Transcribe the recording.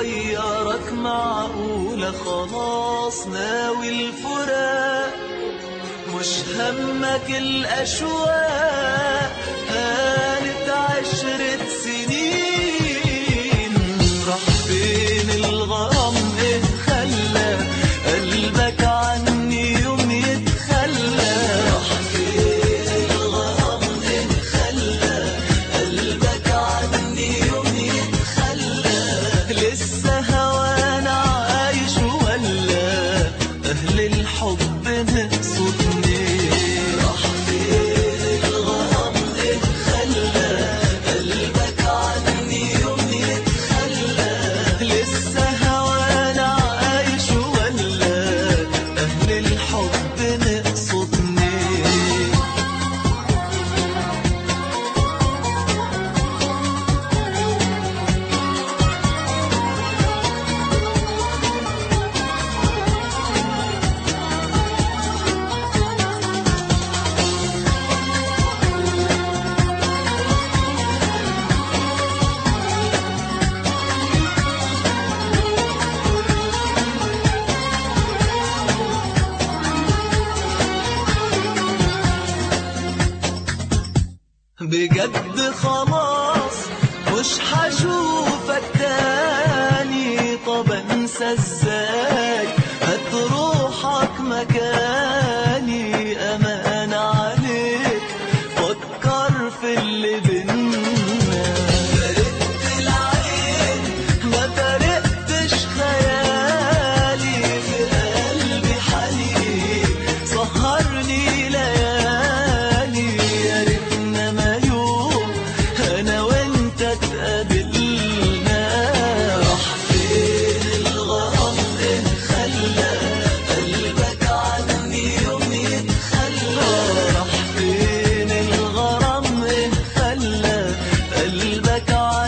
غيرك معقولة خلاص ناوي الفراق مش همك الأشواق هانت عشرة سنين راح فين الغرام إيه خلى قلبك عني يوم يتخلى راح فين الغرام إيه خلى قلبك عني يوم يتخلى لسه هوانا عايش ولا أهل الحب نقصدني راح فين الغرام إيه خلى قلبك عني يوم يتخلى لسه هوانا عايش ولا أهل الحب نقصدني بجد خلاص مش هشوفك تاني طب انسى ازاي هتروحك مكاني امان عليك فكر في اللي بينا فرقت العين ما فرقتش خيالي في قلبي حنين سهرني ليالي يا ريتنا ما يوم انا وانت اتقابلنا راح فين الغرام إيه خلى قلبك عني يوم يتخلى راح فين الغرام إيه خلى قلبك عني